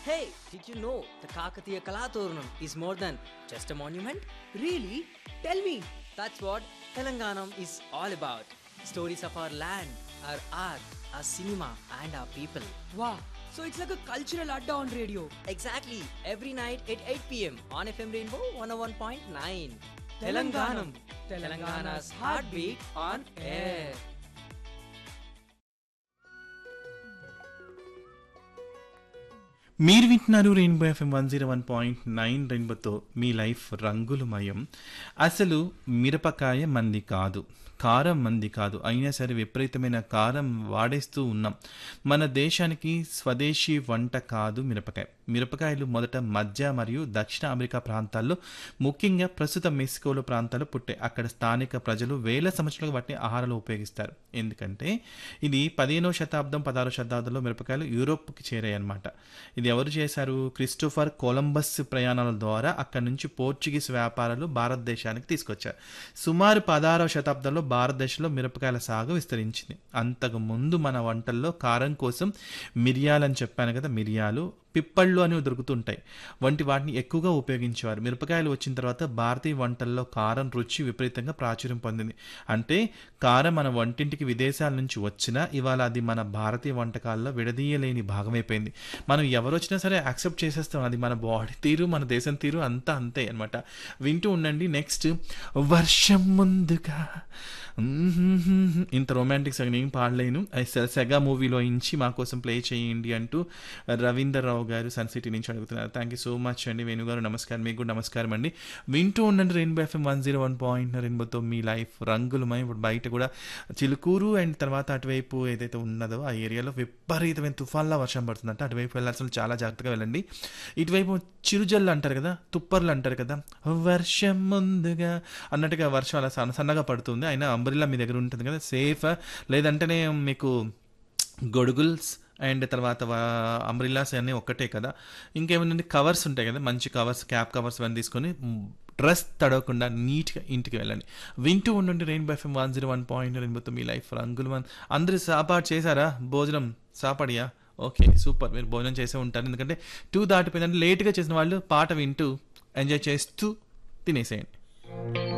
Hey, did you know the Kakatiya Kalaturnam is more than just a monument? Really? Tell me. That's what Telanganam is all about. Stories of our land, our art, our cinema, and our people. Wow. So it's like a cultural adda on radio. Exactly, every night at 8 pm on FM Rainbow 101.9. Telanganam. Telangana's heartbeat on air. మీరు వింటున్నారు Rainbow FM one zero one point nine రెయిన్బోతో మీ life రంగులమయం అసలు మిరపకాయ మంది కాదు కారం మంది కాదు అయినా సరే విపరీతమైన కారం వాడేస్తూ ఉన్నాం మన దేశానికి స్వదేశీ వంట కాదు మిరపకాయ మిరపకాయలు మొదట మధ్య మరియు దక్షిణ అమెరికా ప్రాంతాల్లో ముఖ్యంగా ప్రస్తుత మెక్సికోలో ప్రాంతాల్లో పుట్టాయి అక్కడ స్థానిక ప్రజలు వేల సంవత్సరాలుగా వాటిని ఆహారంలో ఉపయోగిస్తారు ఎందుకంటే ఇది పదిహేనవ శతాబ్దం పదహారవ శతాబ్దంలో మిరపకాయలు యూరోప్కి చేరాయి అన్నమాట ఇది ఎవరు చేశారు క్రిస్టోఫర్ కొలంబస్ ప్రయాణాల ద్వారా అక్కడి నుంచి పోర్చుగీస్ వ్యాపారాలు భారతదేశానికి తీసుకొచ్చారు సుమారు పదహారవ శతాబ్దంలో భారతదేశంలో మిరపకాయల సాగు విస్తరించింది అంతకు ముందు మన వంటల్లో కారం కోసం మిరియాలని చెప్పాను కదా మిరియాలు పిప్పళ్ళు అనేవి దొరుకుతుంటాయి వంటి వాటిని ఎక్కువగా ఉపయోగించేవారు మిరపకాయలు వచ్చిన తర్వాత భారతీయ వంటల్లో కారం రుచి విపరీతంగా ప్రాచుర్యం పొందింది అంటే కారం మన వంటింటికి విదేశాల నుంచి వచ్చినా ఇవాళ అది మన భారతీయ వంటకాల్లో విడదీయలేని భాగమైపోయింది మనం ఎవరు వచ్చినా సరే యాక్సెప్ట్ చేసేస్తాం అది మన బాడీ తీరు మన దేశం తీరు అంతా అంతే అనమాట వింటూ ఉండండి నెక్స్ట్ వర్షం ముందుగా ఇంత రొమాంటిక్ సాంగ్ నేను పాడలేను అది సె- సెగా మూవీలో ఇంచి మా కోసం ప్లే చేయండి అంటూ రవీందర్ రావు గారు సన్ సిటీ నుంచి అడుగుతున్నారు థ్యాంక్ యూ సో మచ్ అండి వేణు గారు నమస్కారం మీకు కూడా నమస్కారం అండి వింటూ ఉండండి Rainbow FM one zero one point రెయిన్బోతో మీ లైఫ్ రంగులమై ఇప్పుడు బయట కూడా చిలుకూరు అండ్ తర్వాత అటువైపు ఏదైతే ఉన్నదో ఆ ఏరియాలో విపరీతమైన తుఫాన్లా వర్షం పడుతుందంట అటువైపు వెళ్ళాల్సిన చాలా జాగ్రత్తగా వెళ్ళండి ఇటువైపు చిరుజల్లు అంటారు కదా తుప్పర్లు అంటారు కదా వర్షం ముందుగా అన్నట్టుగా వర్షం అలా సన్న సన్నగా పడుతుంది అయినా అంబ్రిల్లా మీ దగ్గర ఉంటుంది కదా సేఫ్ లేదంటేనే మీకు గొడుగుల్స్ అండ్ తర్వాత అంబ్రిల్లాస్ అన్నీ ఒక్కటే కదా ఇంకేమైనా కవర్స్ ఉంటాయి కదా మంచి కవర్స్ క్యాప్ కవర్స్ ఇవన్నీ తీసుకొని డ్రెస్ తడవకుండా నీట్గా ఇంటికి వెళ్ళండి వింటూ ఉండండి Rainbow FM one zero one point రెయిన్బోతో మీ లైఫ్ రంగులు వన్ అందరూ సాపాటు చేశారా భోజనం సాపడియా ఓకే సూపర్ మీరు భోజనం చేసే ఉంటారు ఎందుకంటే టూ దాటిపోయిందంటే లేట్గా చేసిన వాళ్ళు పాట వింటూ ఎంజాయ్ చేస్తూ తినేసేయండి